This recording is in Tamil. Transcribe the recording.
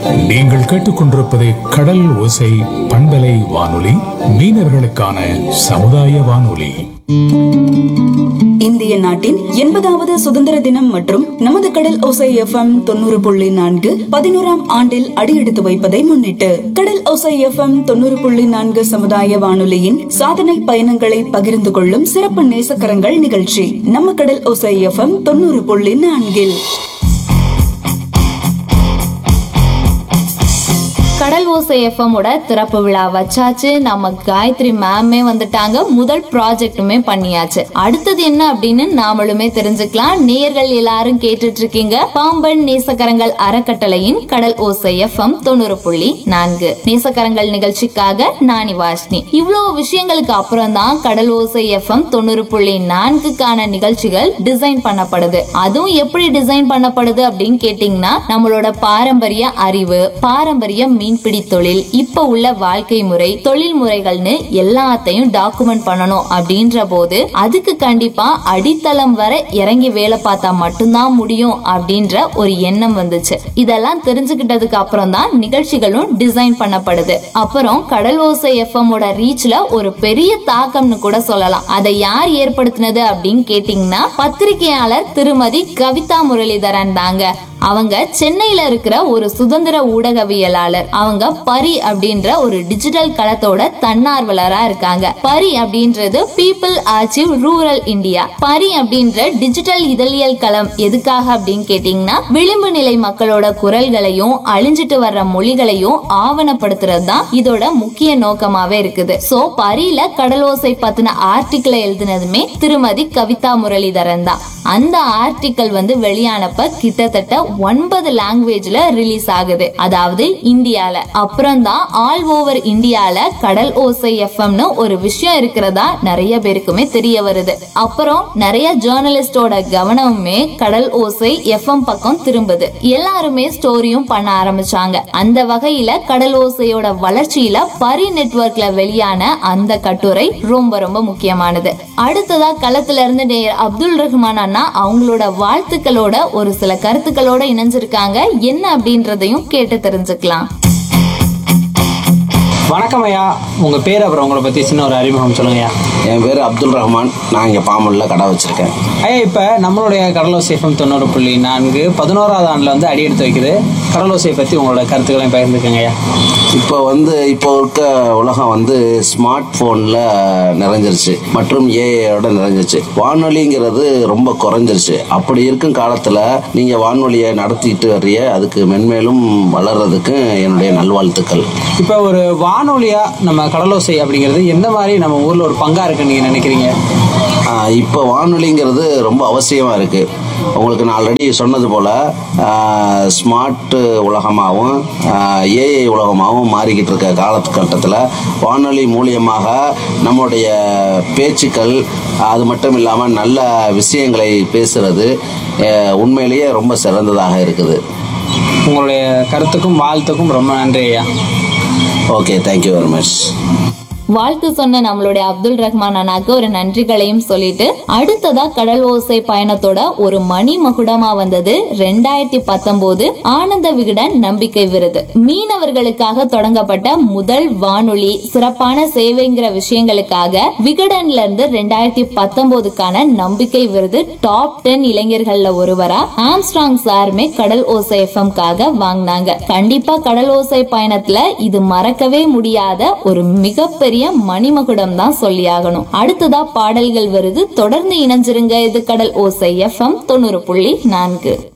நீங்கள் கேட்டுக்கொண்டிருப்பது கடல் ஓசை பண்பலை வானொலி மீனவர்களுக்கான சமுதாய வானொலி இந்திய நாட்டின் எண்பதாவது சுதந்திர தினம் மற்றும் நமது கடல் ஓசை எஃப்எம் தொண்ணூறு புள்ளி நான்கு பதினோராம் ஆண்டில் அடியெடுத்து வைப்பதை முன்னிட்டு கடல் ஓசை எஃப்எம் தொண்ணூறு புள்ளி நான்கு சமுதாய வானொலியின் சாதனை பயணங்களை பகிர்ந்து கொள்ளும் சிறப்பு நேசக்கரங்கள் நிகழ்ச்சி நம்ம கடல் ஓசை எஃப்எம் தொண்ணூறு புள்ளி நான்கில் கடல் ஓசை எஃப்எம் ஓட திறப்பு விழா வச்சாச்சு நம்ம காயத்ரி மேமே வந்துட்டாங்க முதல் ப்ராஜெக்ட்டுமே பண்ணியாச்சு அடுத்தது என்ன அப்படின்னு நாமளுமே தெரிஞ்சுக்கலாம் நேயர்கள் எல்லாரும் கேட்டுட்டு இருக்கீங்க பாம்பன் நேசக்கரங்கள் அறக்கட்டளையின் கடல் ஓசை எஃப்எம் தொண்ணூறு புள்ளி நான்கு நேசக்கரங்கள் நிகழ்ச்சிக்காக நானி வாஷ்னி இவ்வளவு விஷயங்களுக்கு அப்புறம் தான் கடல் ஓசை எஃப்எம் தொண்ணூறு புள்ளி நான்குக்கான நிகழ்ச்சிகள் டிசைன் பண்ணப்படுது அதுவும் எப்படி டிசைன் பண்ணப்படுது அப்படின்னு கேட்டீங்கன்னா நம்மளோட பாரம்பரிய அறிவு பாரம்பரிய மீன்பிடி தொழில் இப்ப உள்ள வாழ்க்கை முறை தொழில் முறைகள்னு எல்லாத்தையும் டாக்குமெண்ட் பண்ணணும் அப்படின்ற போது அதுக்கு கண்டிப்பா அடித்தளம் வரை இறங்கி வேலை பார்த்தா மட்டும்தான் முடியும் அப்படின்ற ஒரு எண்ணம் வந்துச்சு இதெல்லாம் தெரிஞ்சுக்கிட்டதுக்கு அப்புறம் தான் நிகழ்ச்சிகளும் டிசைன் பண்ணப்படுது அப்புறம் கடல் ஓசை எஃப்எம் ஓட ரீச்ல ஒரு பெரிய தாக்கம்னு கூட சொல்லலாம் அதை யார் ஏற்படுத்தினது அப்படின்னு கேட்டீங்கன்னா பத்திரிகையாளர் திருமதி கவிதா முரளிதரன் தாங்க அவங்க சென்னையில இருக்கிற ஒரு சுதந்திர ஊடகவியலாளர் அவங்க பரி அப்படின்ற ஒரு டிஜிட்டல் களத்தோட தன்னார்வலரா இருக்காங்க பரி அப்படின்றது பீப்புள் ஆர்ச்சிவ் ரூரல் இந்தியா பரி அப்படின்ற டிஜிட்டல் இதழியல் களம் எதுக்காக அப்படின்னு கேட்டீங்கன்னா விளிம்பு நிலை மக்களோட குரல்களையும் அழிஞ்சிட்டு வர்ற மொழிகளையும் ஆவணப்படுத்துறது தான் இதோட முக்கிய நோக்கமாவே இருக்குது சோ பரியில கடலோசை பத்தின ஆர்டிக்கிளை எழுதினதுமே திருமதி கவிதா முரளிதரன் தான் அந்த ஆர்டிக்கல் வந்து வெளியானப்ப கிட்டத்தட்ட ஒன்பது லாங்குவேஜ்ல ரிலீஸ் ஆகுது அதாவது இந்தியால அப்புறம் தான் ஆல் ஓவர் இந்தியால கடல் ஓசை எஃப்எம்னு ஒரு விஷயம் இருக்கிறதா நிறைய பேருக்குமே தெரிய வருது அப்புறம் நிறைய ஜேர்னலிஸ்டோட கவனமுமே கடல் ஓசை எஃப்எம் பக்கம் திரும்புது எல்லாருமே ஸ்டோரியும் பண்ண ஆரம்பிச்சாங்க அந்த வகையில கடல் ஓசையோட வளர்ச்சியில பரி நெட்வொர்க்ல வெளியான அந்த கட்டுரை ரொம்ப ரொம்ப முக்கியமானது அடுத்ததா களத்துல இருந்து நேயர் அப்துல் ரஹ்மான் அண்ணா அவங்களோட வாழ்த்துக்களோட ஒரு சில கருத்துக்களோட இணைஞ்சிருக்காங்க என்ன அப்படின்றதையும் கேட்டு தெரிஞ்சுக்கலாம் வணக்கம் ஐயா உங்க பேர் அப்புறம் உங்களை பத்தி சின்ன ஒரு அறிமுகம் சொல்லுங்க ஐயா என் பேர் அப்துல் ரஹ்மான் நான் இங்கே பாமலில் கடை வச்சுருக்கேன் ஐயா இப்போ நம்மளுடைய கடலோசை எஃப்எம் தொண்ணூறு புள்ளி நான்கு பதினோராவது ஆண்டில் வந்து அடி எடுத்து வைக்குது கடலோசையை பற்றி உங்களோட கருத்துக்களையும் பகிர்ந்துக்கங்க ஐயா இப்போ வந்து இப்போ இருக்க உலகம் வந்து ஸ்மார்ட் ஃபோனில் நிறைஞ்சிருச்சு மற்றும் ஏஐயோட நிறைஞ்சிருச்சு வானொலிங்கிறது ரொம்ப குறைஞ்சிருச்சு அப்படி இருக்கும் காலத்தில் நீங்கள் வானொலியை நடத்திட்டு வர்றிய அதுக்கு மென்மேலும் வளர்றதுக்கு என்னுடைய நல்வாழ்த்துக்கள் இப்போ ஒரு வானொலியா நம்ம கடலோசை அப்படிங்கிறது எந்த மாதிரி நம்ம ஊர்ல ஒரு பங்கா இருக்குன்னு நீங்க நினைக்கிறீங்க ஆஹ் இப்போ வானொலிங்கிறது ரொம்ப அவசியமாக இருக்குது உங்களுக்கு நான் ஆல்ரெடி சொன்னது போல் ஸ்மார்ட் உலகமாகவும் ஏஐ உலகமாகவும் மாறிக்கிட்டு இருக்க காலகட்டத்தில் வானொலி மூலியமாக நம்முடைய பேச்சுக்கள் அது மட்டும் இல்லாமல் நல்ல விஷயங்களை பேசுறது ஆஹ் உண்மையிலேயே ரொம்ப சிறந்ததாக இருக்குது உங்களுடைய கருத்துக்கும் வாழ்த்துக்கும் ரொம்ப நன்றி ஐயா ஓகே தேங்க்யூ வெரி மச் வாழ்த்து சொன்ன நம்மளுடைய அப்துல் ரஹ்மான் அண்ணாக்கு ஒரு நன்றிகளையும் சொல்லிட்டு அடுத்ததா கடல் ஓசை பயணத்தோட ஒரு மணி மகுடமா வந்தது ரெண்டாயிரத்தி பத்தொன்பது ஆனந்த விகடன் நம்பிக்கை விருது மீனவர்களுக்காக தொடங்கப்பட்ட முதல் வானொலி சிறப்பான சேவைங்கிற விஷயங்களுக்காக விகடன்ல இருந்து ரெண்டாயிரத்தி பத்தொன்பதுக்கான நம்பிக்கை விருது டாப் டென் இளைஞர்கள்ல ஒருவரா ஆம்ஸ்ட்ராங் சாருமே கடல் ஓசை எஃப்எம்காக வாங்கினாங்க கண்டிப்பா கடல் ஓசை பயணத்துல இது மறக்கவே முடியாத ஒரு மிகப்பெரிய மணிமகுடம் தான் சொல்லியாகணும் அடுத்ததா பாடல்கள் வருது தொடர்ந்து இணைஞ்சிருங்க இது கடல் ஓசை எஃப்எம் தொண்ணூறு புள்ளி நான்கு